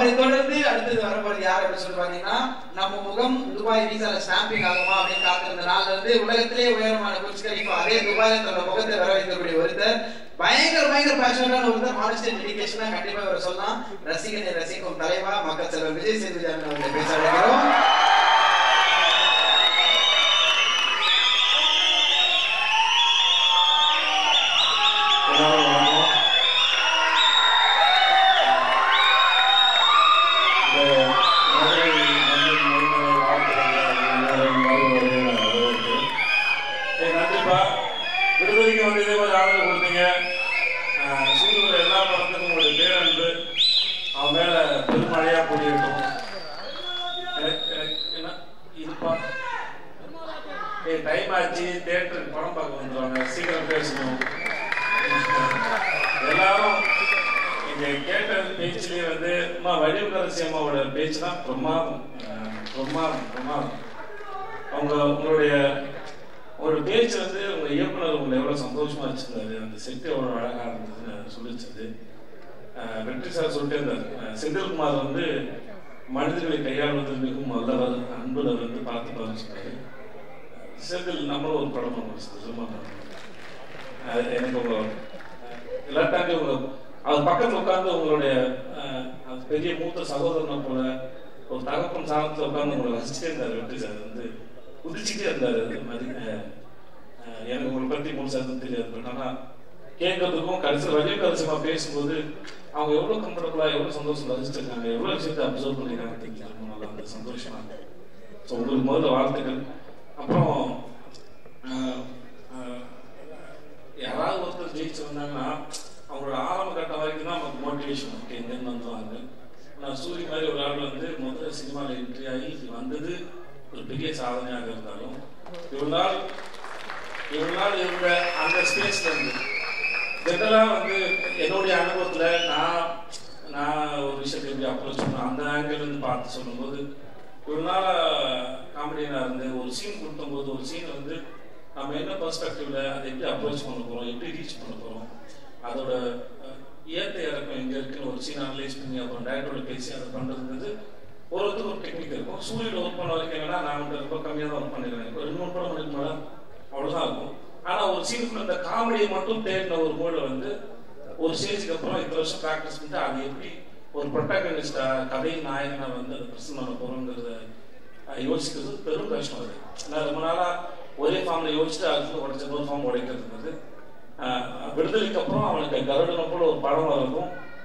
அவரை தொடர்ந்து அடுத்தது வரப்போறது யார் அப்படின்னு சொல்லி பாத்தீங்கன்னா நம்ம முகம் துபாய் வீசால ஸ்டாம்பிங் ஆகுமா அப்படின்னு காத்திருந்த நாள்ல இருந்து உலகத்திலே உயரமான புரிச்சு கலிஃபா அதே துபாயில தன்னோட முகத்தை வர வைக்கக்கூடிய ஒருத்தர் பயங்கர பயங்கர பேஷனான ஒருத்தர் ஹானஸ்ட் டெடிகேஷனா கண்டிப்பா இவர் சொல்லலாம் ரசிகனை ரசிக்கும் தலைவா மக்கள் செல்வர் விஜய் சேதுபதி அவர்களை பேச அழைக்கிறோம் எல்லாரும் வணக்கம் இந்த மதுரை மண்ணின் மொழிகளை வாழ்த்துக்கள் எல்லாரும் மறுபடியும் நான் வரவேற்கிறேன். ஏய், நன்றிப்பா விடுதலைக்கு வந்து இதே மாதிரி ஆதரவு கொடுத்தீங்க ஆஹ், சூரியன் எல்லா படத்துக்கும் உங்களுடைய பேரன்பு அவன் மேல பெருமழையா பொழியட்டும் எனக்கு எனக்கு என்ன இதுப்பா ஏய் டைம் ஆச்சு தேட்டருக்கு படம் பார்க்க வந்துடுவாங்க சீக்கிரம் பேசணும் எல்லாரும் இங்க கேட்ட பேச்சுலயே வந்து அம்மா வடிவகரசி அம்மாவோட பேச்சு தான் பிரமாதம் அஹ் பிரமாதம் பிரமாதம் அவங்க உங்களுடைய ஒரு பேச்சு வந்து உங்க இயக்குனர் உங்களை எவ்வளவு சந்தோஷமா வச்சிருந்தாரு அந்த செட்டு எவ்வளவு அழகா இருந்ததுன்னு சொல்லிச்சது அஹ் வெற்றி சார் சொல்லிட்டே இருந்தார் அஹ் செந்தில்குமார் வந்து மனிதர்களை கையாளுவதில் மிகவும் வல்லவர் அன்புல வந்து பார்த்து பாருன்னு சொன்னாரு செந்தில் நம்மளும் ஒரு படம் பண்ணுவோம் சும்மா அது எனக்கு உங்க எல்லாத்தாண்டி உங்க அவர் பக்கத்துல உட்கார்ந்து உங்களுடைய அஹ், அது பெரிய மூத்த சகோதரனை போல ஒரு தகப்பன் சாதத்துல உட்கார்ந்து உங்களை ரசிச்சுட்டே இருந்தார் வெற்றி சார் வந்து குதிச்சுட்டே இருந்தார் அது மாதிரி அஹ், அஹ், எனக்கு உங்களை பத்தி முழு சாதம் தெரியாது பட் ஆனா கேட்கறதுக்கும் கடைசி வழிய கடைசியமா பேசும்போது அவங்க எவ்வளவு கம்ஃபர்டபுளா எவ்வளவு சந்தோஷம் ரசிச்சிருக்காங்க எவ்வளவு விஷயத்தை அப்சர்வ் பண்ணிருக்காங்க தெரிஞ்சு ரொம்ப நல்லா அந்த சந்தோஷமா இருக்கு ஸோ உங்களுக்கு முதல்ல வாழ்த்துக்கள் அப்புறம் அஹ், அஹ், யாராவது ஒருத்தர் ஜெயிச்சு வந்தாங்கன்னா அவங்களோட ஆரம்ப கட்டம் வரைக்கும் தான் நமக்கு மோட்டிவேஷன் ஓகே இங்கேருந்து வந்துருவாங்க நான் சூரிய மாதிரி ஒரு ஆள் வந்து முதல்ல சினிமாவில் என்ட்ரி ஆகி இது வந்தது ஒரு பெரிய சாதனையாக இருந்தாலும் இவ்வளவு நாள் இவ்வளவு நாள் இருந்த அந்த ஸ்பேஸ்ல இருந்து ஜெனரலா வந்து என்னுடைய அனுபவத்துல நான் நான் ஒரு விஷயத்தை எப்படி அப்ரோச் பண்ணேன் அந்த ஆங்கிள் இருந்து பார்த்து சொல்லும்போது ஒரு நாள் காமெடியனா இருந்து ஒரு சீன் கொடுக்கும்போது ஒரு சீன் வந்து நம்ம என்ன பெர்ஸ்பெக்டிவ்ல அதை எப்படி அப்ரோச் பண்ண போறோம் எப்படி ரீச் பண்ண போறோம் அதோட அஹ், ஏத்த இறக்கம் எங்க இருக்குன்னு ஒரு சீன் அனலைஸ் பண்ணி அப்புறம் டேரக்டரோட பேசி அதை பண்றதுங்கிறது ஒரு ஒருத்தருக்கு ஒரு டெக்னிக் இருக்கும் சூரியன் ஒர்க் பண்ண வரைக்கும் என்னன்னா நான் வந்து ரொம்ப கம்மியாக தான் ஒர்க் பண்ணிருக்கேன் ஒரு ரெண்டு மூணு படம் பண்ணிருக்க மேடம் அவ்வளவுதான் இருக்கும் ஆனா ஒரு சீனுக்குள்ள இந்த காமெடியை மட்டும் தேடின ஒரு மூளை வந்து ஒரு ஸ்டேஜுக்கு அப்புறம் இத்தனை வருஷம் ப்ராக்டிஸ் பண்ணிட்டு அது எப்படி ஒரு ப்ரொட்டாகனிஸ்டா கதை நாயகனா வந்து அதை பிரசன்ட் பண்ண போறோங்கிறத அஹ், யோசிக்கிறது பெரும் கஷ்டம் அது நான் ரொம்ப நாளா ஒரே ஃபார்ம்ல யோசிச்சுட்டு அடுத்து உடச்ச ஒரு ஃபார்ம் உடைக்கிறதுங்கிறது அஹ், விடுதலைக்கு அப்புறம் அவனுக்கு கருடனை போல ஒரு படம் வரக்கும்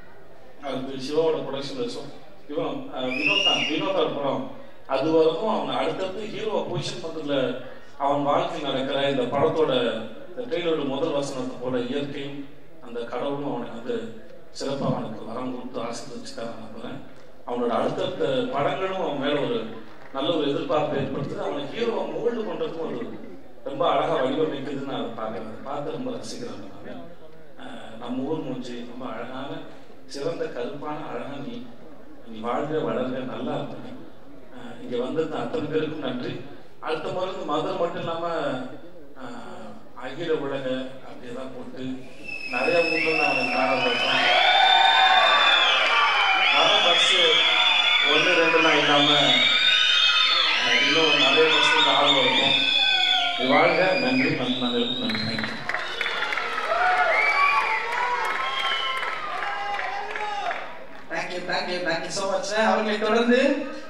அது சிவாவோட ப்ரொடக்ஷன் வச்சோம் இவன் அஹ், வினோத் தான் வினோதோட படம் அது வரைக்கும் அவன் அடுத்தடுத்து ஹீரோவை பொசிஷன் பண்றதுல அவன் வாழ்க்கையில் நடக்கிற இந்த படத்தோட ட்ரெயிலோட முதல் வசனத்தை போல இயற்கையும் அந்த கடவுளும் அவனுக்கு வந்து சிறப்பாக அவனுக்கு வரம் கொடுத்து ஆசீர்வதிச்சுட்டாங்க நம்புறேன் அவனோட அடுத்தடுத்த படங்களும் அவன் மேல ஒரு நல்ல ஒரு எதிர்பார்ப்பை ஏற்படுத்துது அவனை ஹீரோவை மோல்டு பண்றதுக்கும் ஒரு ரொம்ப அழகா வடிவமைக்குதுன்னு நான் அதை பார்க்கறேன் அதை பார்த்து ரொம்ப ரசிக்கிறேன் நான். அஹ் நம்ம ஊர் மூஞ்சி ரொம்ப அழகான சிறந்த கருப்பான அழகா நீ நீ வாழ்க வளர்க நல்லா இருப்பீங்க அஹ் இங்க வந்தது அத்தனை பேருக்கும் நன்றி அடுத்த முறை வந்து மதுரை மட்டும் இல்லாம அஹ், அகில உலக அப்படியெல்லாம் போட்டு நிறைய ஊர்ல நான் காணப்படுறேன் வர பஸ் ஒன்று ரெண்டுலாம் இல்லாம அஹ், இன்னும் நிறைய பஸ் ஆர்வம் இருக்கும் நீ வாழ்க நன்றி நன்றி நன்றி நன்றி thank you thank you thank you so much அவர்களை தொடர்ந்து